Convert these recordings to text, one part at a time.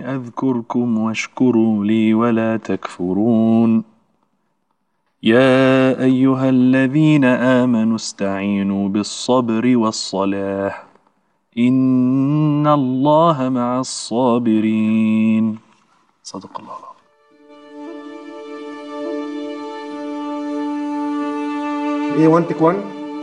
أذكركم واشكروا لي ولا تكفرون يا أيها الذين آمنوا استعينوا بالصبر والصلاة إن الله مع الصابرين صدق الله العظيم ايه 1 تك 1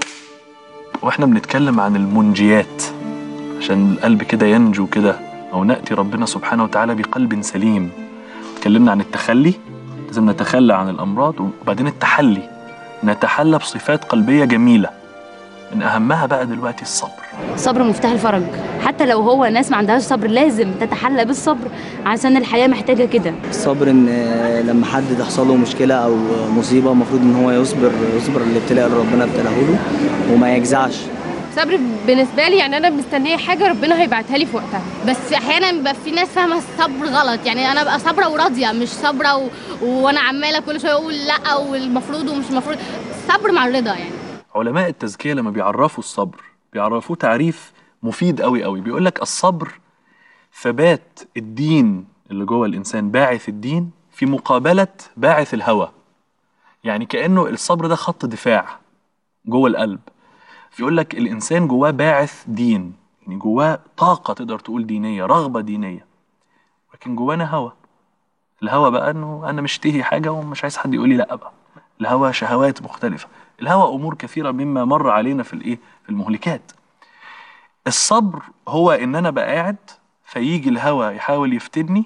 واحنا بنتكلم عن المنجيات عشان القلب كده ينجو كده او ناتي ربنا سبحانه وتعالى بقلب سليم اتكلمنا عن التخلي لازم نتخلى عن الامراض وبعدين التحلي نتحلى بصفات قلبيه جميله من اهمها بقى دلوقتي الصبر الصبر مفتاح الفرج حتى لو هو ناس ما عندهاش صبر لازم تتحلى بالصبر عشان الحياة محتاجة كده الصبر ان لما حد تحصل له مشكله او مصيبه المفروض ان هو يصبر يصبر الابتلاء اللي ربنا ابتلاه له وما يجزعش صبر بالنسبه لي يعني انا مستنيه حاجه ربنا هيبعتها لي في وقتها بس احيانا بيبقى في ناس فاهمه الصبر غلط يعني انا ابقى صابره وراضيه مش صابره و... وانا عماله كل شويه اقول لا والمفروض ومش المفروض صبر مع الرضا يعني علماء التزكيه لما بيعرفوا الصبر بيعرفوه تعريف مفيد قوي قوي بيقول لك الصبر ثبات الدين اللي جوه الانسان باعث الدين في مقابله باعث الهوى يعني كانه الصبر ده خط دفاع جوه القلب فيقول لك الانسان جواه باعث دين يعني جواه طاقه تقدر تقول دينيه رغبه دينيه لكن جوانا هوى الهوى بقى انه انا مشتهي حاجه ومش عايز حد يقول لي لا بقى الهوى شهوات مختلفه الهوى امور كثيره مما مر علينا في الايه في المهلكات الصبر هو ان انا بقى قاعد فيجي الهوى يحاول يفتني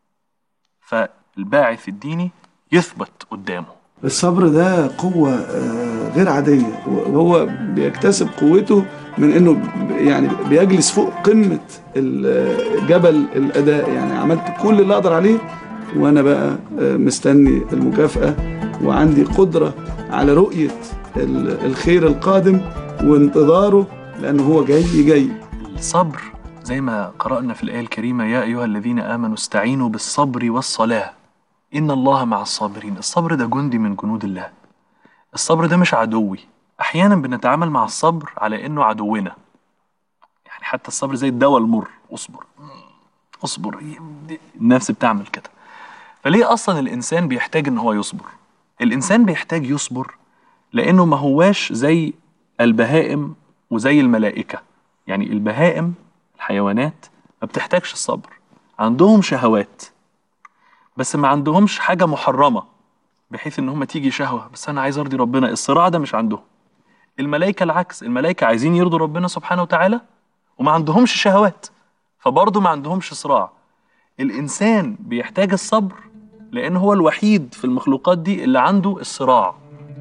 فالباعث الديني يثبت قدامه الصبر ده قوة آه، غير عادية وهو بيكتسب قوته من انه ب- يعني بيجلس فوق قمة ال- جبل الأداء يعني عملت كل اللي أقدر عليه وأنا بقى آه، مستني المكافأة وعندي قدرة على رؤية ال- الخير القادم وانتظاره لأنه هو جاي جاي الصبر زي ما قرأنا في الآية الكريمة يا أيها الذين آمنوا استعينوا بالصبر والصلاة إن الله مع الصابرين الصبر ده جندي من جنود الله الصبر ده مش عدوي أحيانا بنتعامل مع الصبر على إنه عدونا يعني حتى الصبر زي الدواء المر اصبر اصبر النفس بتعمل كده فليه أصلا الإنسان بيحتاج إن هو يصبر الإنسان بيحتاج يصبر لأنه ما هواش زي البهائم وزي الملائكة يعني البهائم الحيوانات ما بتحتاجش الصبر عندهم شهوات بس ما عندهمش حاجة محرمة بحيث ان هم تيجي شهوة بس انا عايز ارضي ربنا الصراع ده مش عندهم الملائكة العكس الملائكة عايزين يرضوا ربنا سبحانه وتعالى وما عندهمش شهوات فبرضه ما عندهمش صراع الانسان بيحتاج الصبر لان هو الوحيد في المخلوقات دي اللي عنده الصراع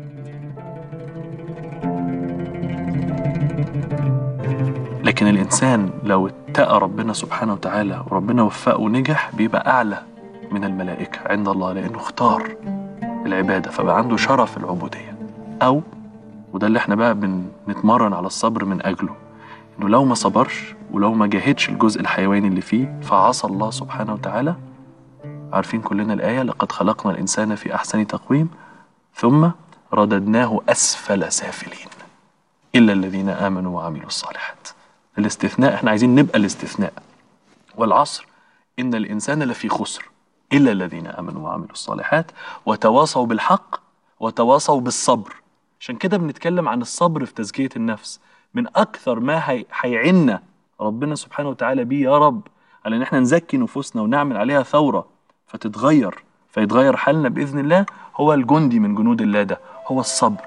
لكن الإنسان لو اتقى ربنا سبحانه وتعالى وربنا وفقه ونجح بيبقى أعلى من الملائكة عند الله لأنه اختار العبادة فبقى عنده شرف العبودية أو وده اللي احنا بقى بنتمرن على الصبر من أجله إنه لو ما صبرش ولو ما جاهدش الجزء الحيواني اللي فيه فعصى الله سبحانه وتعالى عارفين كلنا الآية لقد خلقنا الإنسان في أحسن تقويم ثم رددناه أسفل سافلين إلا الذين آمنوا وعملوا الصالحات الاستثناء احنا عايزين نبقى الاستثناء والعصر إن الإنسان لفي خسر إلا الذين آمنوا وعملوا الصالحات وتواصوا بالحق وتواصوا بالصبر عشان كده بنتكلم عن الصبر في تزكية النفس من أكثر ما هي- هيعنا ربنا سبحانه وتعالى بيه يا رب على إن احنا نزكي نفوسنا ونعمل عليها ثورة فتتغير فيتغير حالنا بإذن الله هو الجندي من جنود الله ده هو الصبر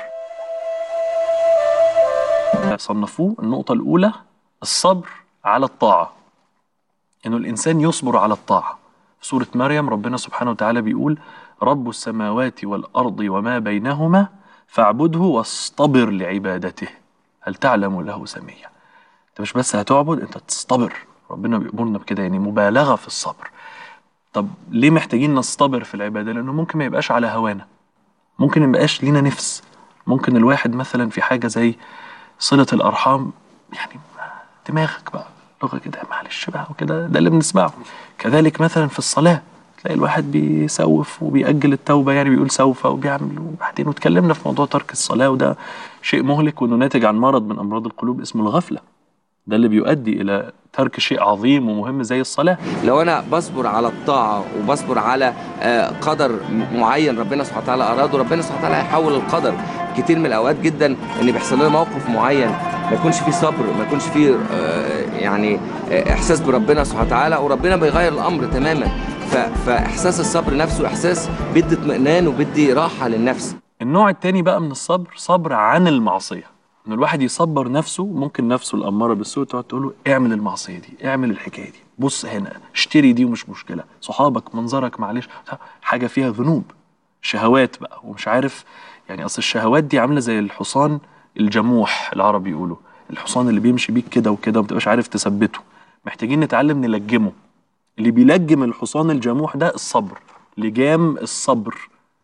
صنفوه النقطة الأولى الصبر على الطاعة إنه الإنسان يصبر على الطاعة في سورة مريم ربنا سبحانه وتعالى بيقول رب السماوات والأرض وما بينهما فاعبده واصطبر لعبادته هل تعلم له سميا انت مش بس هتعبد انت تصطبر ربنا بيأمرنا بكده يعني مبالغة في الصبر طب ليه محتاجين نصطبر في العبادة لأنه ممكن ما يبقاش على هوانا ممكن ما يبقاش لينا نفس ممكن الواحد مثلا في حاجة زي صلة الأرحام يعني دماغك بقى لغة كده معلش بقى وكده ده اللي بنسمعه كذلك مثلا في الصلاة تلاقي الواحد بيسوف وبيأجل التوبة يعني بيقول سوف وبيعمل وبعدين واتكلمنا في موضوع ترك الصلاة وده شيء مهلك وانه ناتج عن مرض من أمراض القلوب اسمه الغفلة ده اللي بيؤدي الى ترك شيء عظيم ومهم زي الصلاه لو انا بصبر على الطاعه وبصبر على آه، قدر م- معين ربنا سبحانه وتعالى اراده ربنا سبحانه وتعالى هيحول القدر كتير من الاوقات جدا ان بيحصل لنا موقف معين ما يكونش فيه صبر ما يكونش فيه آه، يعني آه، احساس بربنا سبحانه وتعالى وربنا بيغير الامر تماما ف- فاحساس الصبر نفسه احساس بيدي اطمئنان وبيدي راحه للنفس النوع التاني بقى من الصبر صبر عن المعصية ان الواحد يصبر نفسه ممكن نفسه الأمارة بالسوء تقعد تقول له اعمل المعصية دي اعمل الحكاية دي بص هنا اشتري دي ومش مشكلة صحابك منظرك معلش حاجة فيها ذنوب شهوات بقى ومش عارف يعني أصل الشهوات دي عاملة زي الحصان الجموح العرب يقولوا الحصان اللي بيمشي بيك كده وكده ومتبقاش عارف تثبته محتاجين نتعلم نلجمه اللي بيلجم الحصان الجموح ده الصبر لجام الصبر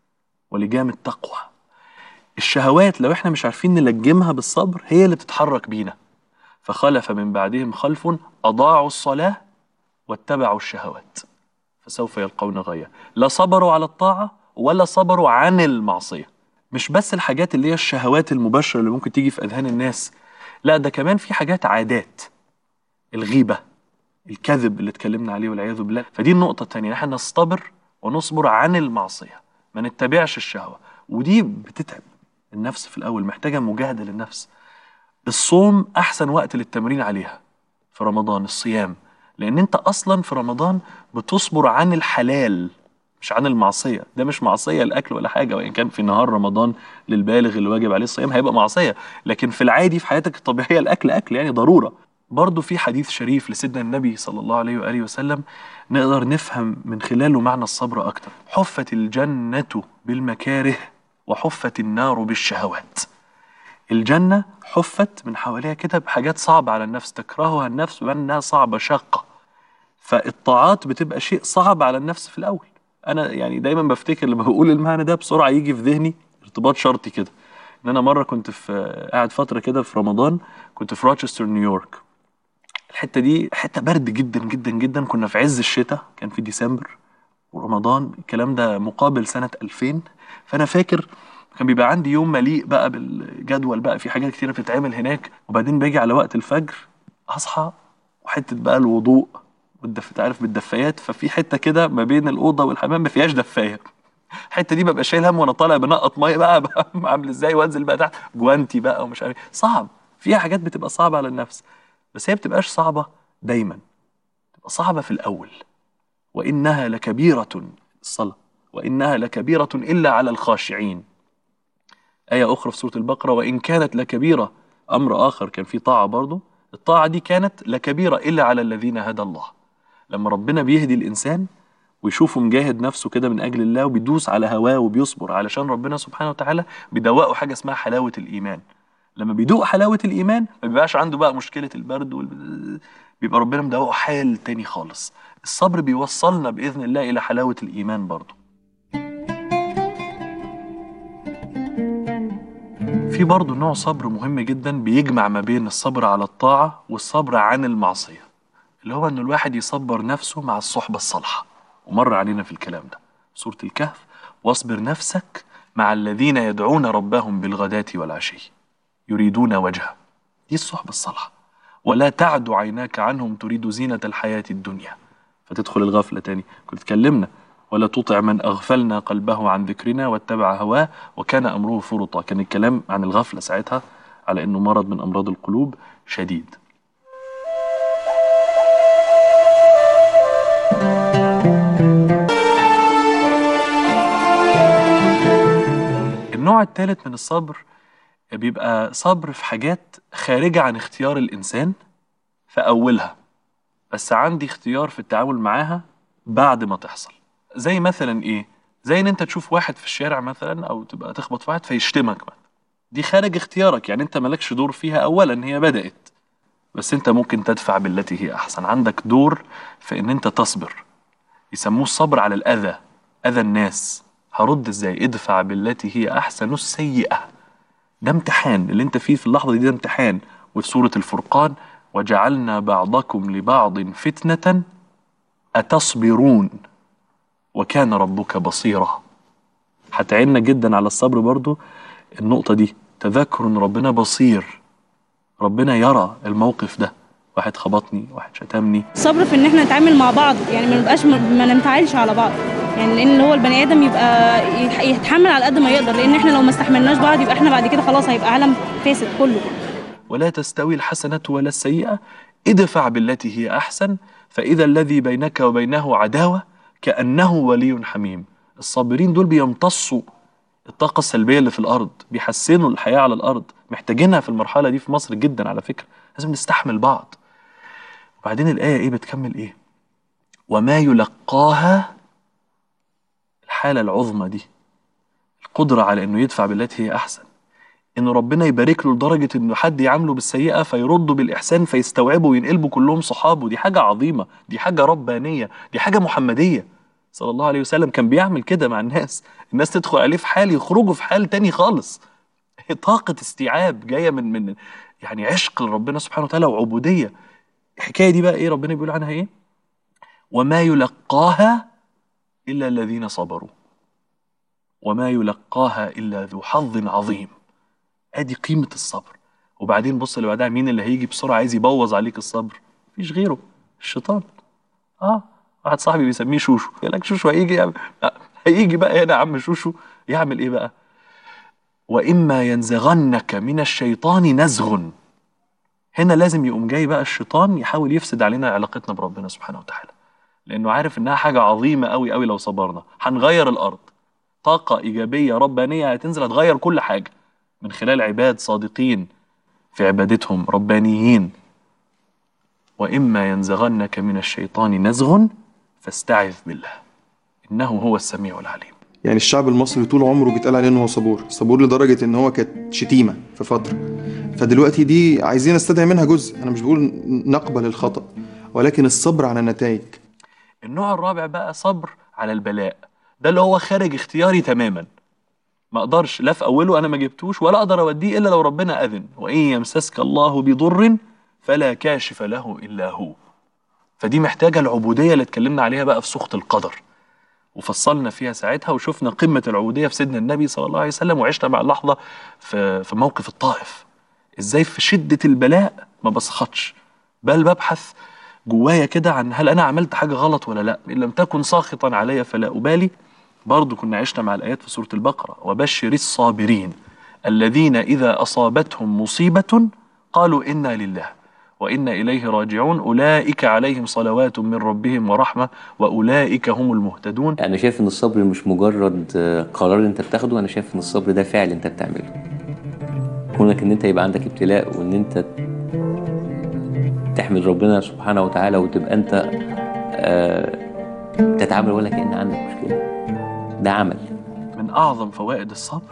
ولجام التقوى الشهوات لو احنا مش عارفين نلجمها بالصبر هي اللي بتتحرك بينا فخلف من بعدهم خلف أضاعوا الصلاة واتبعوا الشهوات فسوف يلقون غيا لا صبروا على الطاعة ولا صبروا عن المعصية مش بس الحاجات اللي هي الشهوات المباشرة اللي ممكن تيجي في أذهان الناس لا ده كمان في حاجات عادات الغيبة الكذب اللي اتكلمنا عليه والعياذ بالله فدي النقطة التانية احنا نصطبر ونصبر عن المعصية ما نتبعش الشهوة ودي بتتعب النفس في الأول محتاجة مجاهدة للنفس الصوم أحسن وقت للتمرين عليها في رمضان الصيام لأن أنت أصلا في رمضان بتصبر عن الحلال مش عن المعصية ده مش معصية الأكل ولا حاجة وإن كان في نهار رمضان للبالغ اللي واجب عليه الصيام هيبقى معصية لكن في العادي في حياتك الطبيعية الأكل أكل يعني ضرورة برضه في حديث شريف لسيدنا النبي صلى الله عليه وآله وسلم نقدر نفهم من خلاله معنى الصبر أكتر حفت الجنة بالمكاره وحفت النار بالشهوات الجنة حفت من حواليها كده بحاجات صعبة على النفس تكرهها النفس بأنها صعبة شاقة فالطاعات بتبقى شيء صعب على النفس في الأول أنا يعني دايما بفتكر لما بقول المعنى ده بسرعة يجي في ذهني ارتباط شرطي كده إن أنا مرة كنت في قاعد فترة كده في رمضان كنت في روتشستر نيويورك الحتة دي حتة برد جدا جدا جدا كنا في عز الشتاء كان في ديسمبر ورمضان الكلام ده مقابل سنة 2000 فأنا فاكر كان بيبقى عندي يوم مليء بقى بالجدول بقى في حاجات كتيرة بتتعمل هناك وبعدين باجي على وقت الفجر أصحى وحتة بقى الوضوء والدف انت عارف بالدفايات ففي حتة كده ما بين الأوضة والحمام ما فيهاش دفاية الحته دي ببقى شايل هم وانا طالع بنقط ميه بقى, بقى عامل ازاي وانزل بقى تحت جوانتي بقى ومش عارف صعب فيها حاجات بتبقى صعبه على النفس بس هي بتبقاش صعبه دايما بتبقى صعبه في الاول وانها لكبيره الصلاه وانها لكبيره الا على الخاشعين ايه اخرى في سوره البقره وان كانت لكبيره امر اخر كان في طاعه برضه الطاعه دي كانت لكبيره الا على الذين هدى الله لما ربنا بيهدي الانسان ويشوفه مجاهد نفسه كده من اجل الله وبيدوس على هواه وبيصبر علشان ربنا سبحانه وتعالى بيدوقه حاجه اسمها حلاوه الايمان لما بيدوق حلاوه الايمان ما بيبقاش عنده بقى مشكله البرد وال... بيبقى ربنا مدوقه حال تاني خالص الصبر بيوصلنا باذن الله الى حلاوه الايمان برضه في برضه نوع صبر مهم جدا بيجمع ما بين الصبر على الطاعه والصبر عن المعصيه اللي هو ان الواحد يصبر نفسه مع الصحبه الصالحه ومر علينا في الكلام ده سورة الكهف واصبر نفسك مع الذين يدعون ربهم بالغداة والعشي يريدون وجهه دي الصحبة الصالحة ولا تعد عيناك عنهم تريد زينة الحياة الدنيا فتدخل الغفلة تاني كنت اتكلمنا ولا تطع من أغفلنا قلبه عن ذكرنا واتبع هواه وكان أمره فرطا كان الكلام عن الغفلة ساعتها على أنه مرض من أمراض القلوب شديد النوع الثالث من الصبر بيبقى صبر في حاجات خارجة عن اختيار الإنسان في أولها بس عندي اختيار في التعامل معاها بعد ما تحصل زي مثلا إيه؟ زي إن أنت تشوف واحد في الشارع مثلا أو تبقى تخبط في واحد فيشتمك مثلا دي خارج اختيارك يعني أنت مالكش دور فيها أولا هي بدأت بس أنت ممكن تدفع بالتي هي أحسن عندك دور في إن أنت تصبر يسموه الصبر على الأذى أذى الناس هرد ازاي ادفع بالتي هي احسن السيئه ده امتحان اللي انت فيه في اللحظه دي ده امتحان وفي سوره الفرقان وجعلنا بعضكم لبعض فتنه اتصبرون وكان ربك بصيرا هتعيننا جدا على الصبر برضو النقطه دي تذكر ان ربنا بصير ربنا يرى الموقف ده واحد خبطني واحد شتمني صبر في ان احنا نتعامل مع بعض يعني ما نبقاش ما ننفعلش على بعض يعني لان اللي هو البني ادم يبقى يتح- يتحمل على قد ما يقدر لان احنا لو ما استحملناش بعض يبقى احنا بعد كده خلاص هيبقى عالم فاسد كله ولا تستوي الحسنة ولا السيئة ادفع بالتي هي أحسن فإذا الذي بينك وبينه عداوة كأنه ولي حميم الصابرين دول بيمتصوا الطاقة السلبية اللي في الأرض بيحسنوا الحياة على الأرض محتاجينها في المرحلة دي في مصر جدا على فكرة لازم نستحمل بعض وبعدين الآية إيه بتكمل إيه وما يلقاها الحالة العظمى دي القدرة على إنه يدفع بالتي هي أحسن ان ربنا يبارك له لدرجه انه حد يعامله بالسيئه فيرده بالاحسان فيستوعبه وينقلبوا كلهم صحابه دي حاجه عظيمه دي حاجه ربانيه دي حاجه محمديه صلى الله عليه وسلم كان بيعمل كده مع الناس الناس تدخل عليه في حال يخرجوا في حال تاني خالص طاقه استيعاب جايه من من يعني عشق لربنا سبحانه وتعالى وعبوديه الحكايه دي بقى ايه ربنا بيقول عنها ايه وما يلقاها الا الذين صبروا وما يلقاها الا ذو حظ عظيم ادي قيمه الصبر وبعدين بص اللي بعدها مين اللي هيجي بسرعه عايز يبوظ عليك الصبر مفيش غيره الشيطان اه واحد صاحبي بيسميه شوشو يقول لك شوشو هيجي يعمل آه، هيجي بقى هنا يا عم شوشو يعمل ايه بقى واما ينزغنك من الشيطان نزغ هنا لازم يقوم جاي بقى الشيطان يحاول يفسد علينا علاقتنا بربنا سبحانه وتعالى لانه عارف انها حاجه عظيمه قوي قوي لو صبرنا هنغير الارض طاقه ايجابيه ربانيه هتنزل هتغير كل حاجه من خلال عباد صادقين في عبادتهم ربانيين واما ينزغنك من الشيطان نزغ فاستعذ بالله انه هو السميع العليم يعني الشعب المصري طول عمره بيتقال عليه ان هو صبور صبور لدرجه ان هو كانت شتيمه في فتره فدلوقتي دي عايزين نستدعي منها جزء انا مش بقول نقبل الخطا ولكن الصبر على النتائج النوع الرابع بقى صبر على البلاء ده اللي هو خارج اختياري تماما ما اقدرش لا في اوله انا ما جبتوش ولا اقدر اوديه الا لو ربنا اذن وان يمسسك الله بضر فلا كاشف له الا هو فدي محتاجه العبوديه اللي اتكلمنا عليها بقى في سخط القدر وفصلنا فيها ساعتها وشفنا قمه العبوديه في سيدنا النبي صلى الله عليه وسلم وعشنا مع اللحظه في في موقف الطائف ازاي في شده البلاء ما بسخطش بل ببحث جوايا كده عن هل انا عملت حاجه غلط ولا لا ان لم تكن ساخطا علي فلا ابالي برضو كنا عشنا مع الآيات في سورة البقرة وبشر الصابرين الذين إذا أصابتهم مصيبة قالوا إنا لله وإنا إليه راجعون أولئك عليهم صلوات من ربهم ورحمة وأولئك هم المهتدون انا شايف ان الصبر مش مجرد آه، قرار انت بتاخده انا شايف ان الصبر ده فعل انت بتعمله كونك ان انت يبقى عندك ابتلاء وان انت تحمد ربنا سبحانه وتعالى وتبقى انت آه، تتعامل ولا كأن عندك مشكلة ده عمل من أعظم فوائد الصبر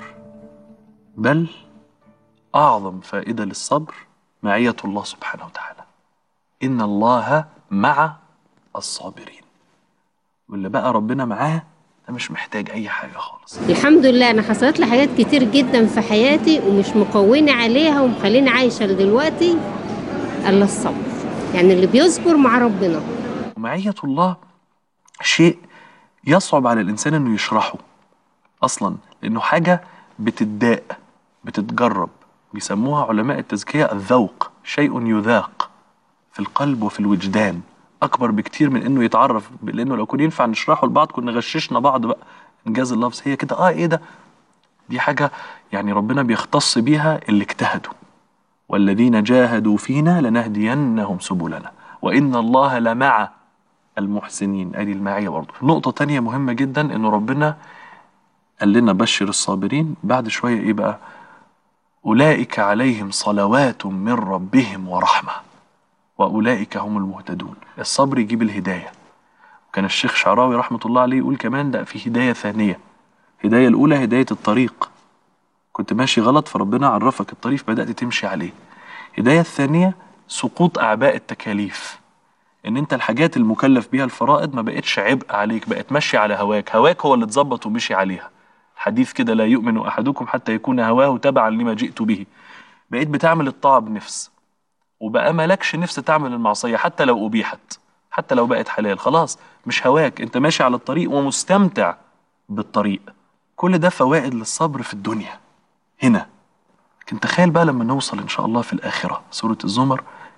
بل أعظم فائدة للصبر معية الله سبحانه وتعالى إن الله مع الصابرين واللي بقى ربنا معاه ده مش محتاج أي حاجة خالص الحمد لله انا حصلت لي حاجات كتير جدا في حياتي ومش مقونة عليها ومخليني عايشة لدلوقتي الا الصبر يعني اللي بيصبر مع ربنا ومعية الله شيء يصعب على الإنسان إنه يشرحه أصلا لأنه حاجة بتداء بتتجرب بيسموها علماء التزكية الذوق شيء يذاق في القلب وفي الوجدان أكبر بكتير من إنه يتعرف لأنه لو كنا ينفع نشرحه لبعض كنا غششنا بعض بقى إنجاز اللفظ هي كده آه إيه ده دي حاجة يعني ربنا بيختص بيها اللي اجتهدوا والذين جاهدوا فينا لنهدينهم سبلنا وإن الله لمع المحسنين ادي المعية برضه نقطة تانية مهمة جدا انه ربنا قال لنا بشر الصابرين بعد شوية ايه بقى اولئك عليهم صلوات من ربهم ورحمة واولئك هم المهتدون الصبر يجيب الهداية وكان الشيخ شعراوي رحمة الله عليه يقول كمان ده في هداية ثانية الهداية الأولى هداية الطريق كنت ماشي غلط فربنا عرفك الطريق بدأت تمشي عليه الهداية الثانية سقوط أعباء التكاليف ان انت الحاجات المكلف بيها الفرائض ما بقتش عبء عليك بقت ماشي على هواك هواك هو اللي اتظبط ومشي عليها حديث كده لا يؤمن احدكم حتى يكون هواه تبعا لما جئت به بقيت بتعمل الطاعه بنفس وبقى مالكش نفس تعمل المعصيه حتى لو ابيحت حتى لو بقت حلال خلاص مش هواك انت ماشي على الطريق ومستمتع بالطريق كل ده فوائد للصبر في الدنيا هنا لكن تخيل بقى لما نوصل ان شاء الله في الاخره سوره الزمر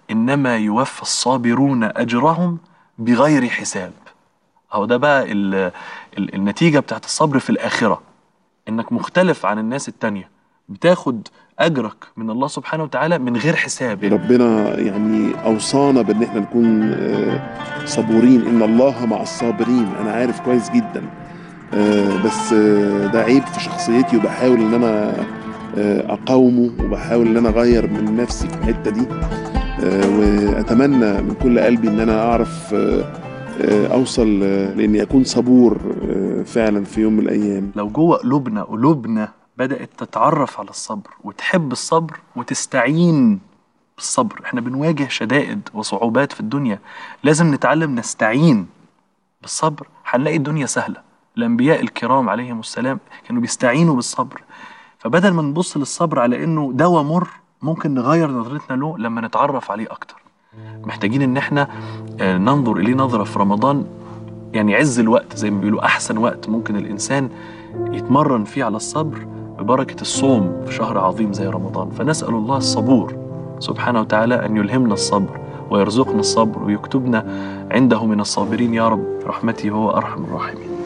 إنما يوفى الصابرون أجرهم بغير حساب أهو ده بقى ال ال النتيجة بتاعت الصبر في الآخرة إنك مختلف عن الناس التانية بتاخد أجرك من الله سبحانه وتعالى من غير حساب ربنا يعني اوصانا بان احنا نكون آه، صبورين ان الله مع الصابرين انا عارف كويس جدا آه، بس آه، ده عيب في شخصيتي وبحاول ان انا آه، اقاومه وبحاول ان انا اغير من نفسي في الحته دي آه، واتمنى من كل قلبي ان انا اعرف آه، آه، اوصل آه، لاني اكون صبور آه، فعلا في يوم من الايام لو جوه قلوبنا قلوبنا بدأت تتعرف على الصبر وتحب الصبر وتستعين بالصبر احنا بنواجه شدائد وصعوبات في الدنيا لازم نتعلم نستعين بالصبر هنلاقي الدنيا سهلة الأنبياء الكرام عليهم السلام كانوا بيستعينوا بالصبر فبدل ما نبص للصبر على إنه دواء مر ممكن نغير نظرتنا له لما نتعرف عليه أكتر محتاجين إن احنا آه، ننظر إليه نظرة في رمضان يعني عز الوقت زي ما بيقولوا أحسن وقت ممكن الإنسان يتمرن فيه على الصبر ببركة الصوم في شهر عظيم زي رمضان فنسأل الله الصبور سبحانه وتعالى أن يلهمنا الصبر ويرزقنا الصبر ويكتبنا عنده من الصابرين يا رب برحمته هو أرحم الراحمين